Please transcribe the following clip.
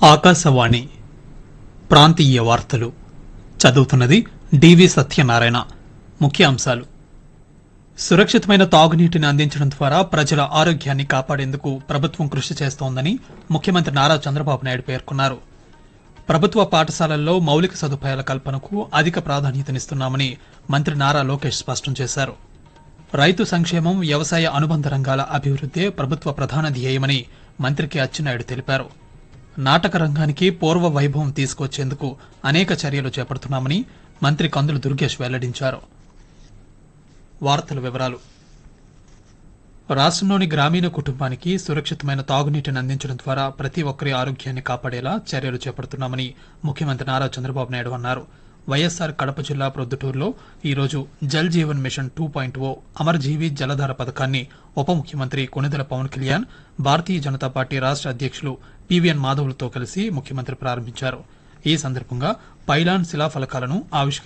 ఆకాశవాణి ప్రాంతీయ వార్తలు చదువుతున్నది డివి సత్యనారాయణ ముఖ్యాంశాలు సురక్షితమైన తాగునీటిని అందించడం ద్వారా ప్రజల ఆరోగ్యాన్ని కాపాడేందుకు ప్రభుత్వం కృషి చేస్తోందని ముఖ్యమంత్రి నారా చంద్రబాబు నాయుడు పేర్కొన్నారు ప్రభుత్వ పాఠశాలల్లో మౌలిక సదుపాయాల కల్పనకు అధిక ప్రాధాన్యతనిస్తున్నామని మంత్రి నారా లోకేష్ స్పష్టం చేశారు రైతు సంక్షేమం వ్యవసాయ అనుబంధ రంగాల అభివృద్దే ప్రభుత్వ ప్రధాన ధ్యేయమని మంత్రికి అచ్చెన్నాయుడు తెలిపారు నాటక రంగానికి పూర్వ వైభవం తీసుకొచ్చేందుకు అనేక చర్యలు చేపడుతున్నామని మంత్రి కందులు దుర్గేష్ వెల్లడించారు వార్తల వివరాలు రాష్ట్రంలోని గ్రామీణ కుటుంబానికి సురక్షితమైన తాగునీటిని అందించడం ద్వారా ప్రతి ఒక్కరి ఆరోగ్యాన్ని కాపాడేలా చర్యలు చేపడుతున్నామని ముఖ్యమంత్రి నారా చంద్రబాబు నాయుడు అన్నారు వైఎస్సార్ కడప జిల్లా ప్రొద్దుటూరులో ఈరోజు Jal Jeevan mission two point O Amarjeevi Jaladhara పథకాన్ని ఉప ముఖ్యమంత్రి కొనిదెల పవన్ కళ్యాణ్ భారతీయ జనతా పార్టీ రాష్ట్ర అధ్యక్షులు పివిఎన్ మాధవ్లతో కలిసి ముఖ్యమంత్రి ప్రారంభించారు ఈ సందర్భంగా పైలాన్ శిలాఫలకాలను ఆవిష్కరించారు